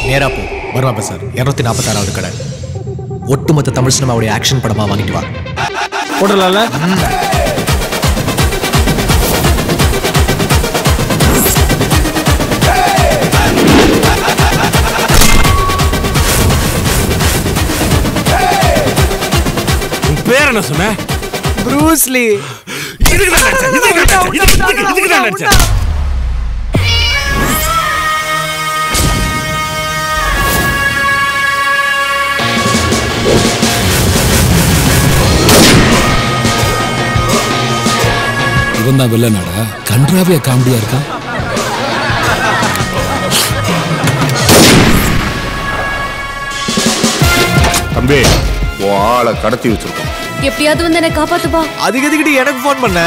நேரா போ வர்மா பசார் இரநூத்தி நாற்பத்தாறாவது கடை ஒட்டுமொத்த தமிழ் சினிமாவுடைய ஆக்ஷன் படமா வாங்கிட்டு வா போடலாம்ல உன் பேர் என்ன சொன்ன ப்ரூஸ்லி இதுக்கு தான் நடிச்சேன், இதுக்கு தான் நடிச்சேன், இதுக்கு- இதுக்கு- இதுக்கு தான் நடிச்சேன். இவன் தான் வில்லனாடா கன்றாவியா காமெடியா இருக்கான் தம்பி உன் ஆளை கடத்தி வச்சிருக்கோம் எப்படியாவது வந்து என்னை காப்பாத்துப்பா அதுக்கு எதுக்கிட்டு எனக்கு ஃபோன் பண்ண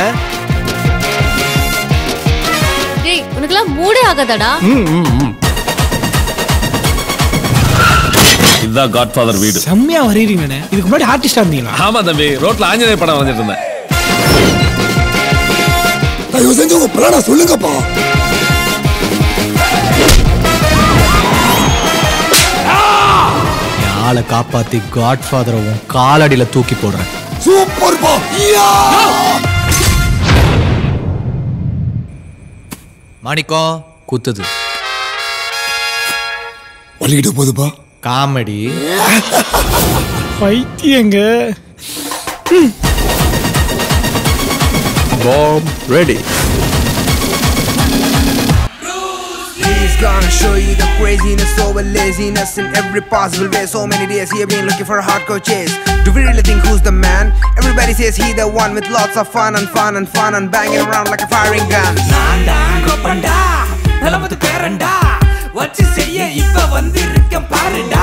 டேய் உனக்கெல்லாம் மூடே ஆகாதாடா இதுதான் காட்ஃபாதர் வீடு செம்மையா வரையறீங்கண்ணே இதுக்கு முன்னாடி ஆர்டிஸ்டா இருந்தீங்களா ஆமா தம்பி ரோட்ல ஆஞ்சநேய படம் வந்துட்டு இருந்தேன் தயவு செஞ்சு உங்க பிளான சொல்லுங்கப்பா என் ஆளை காப்பாத்தி காட்ஃபாதரை உன் காலடியில தூக்கி போடுறேன் சூப்பர்ப்பா மாணிக்கம் குத்துது வலிக்கிட்டு போகுதுப்பா காமெடி பைத்தியங்க bomb ready He's gonna show you the craziness over laziness in every possible way. So many days he have been looking for a hardcore chase. Do we really think who's the man? Everybody says he the one with lots of fun and fun and fun and banging around like a firing gun. கோப்பண்டா நிலமது பேரண்டா வச்சு செய்ய இப்ப வந்து இருக்க பாருடா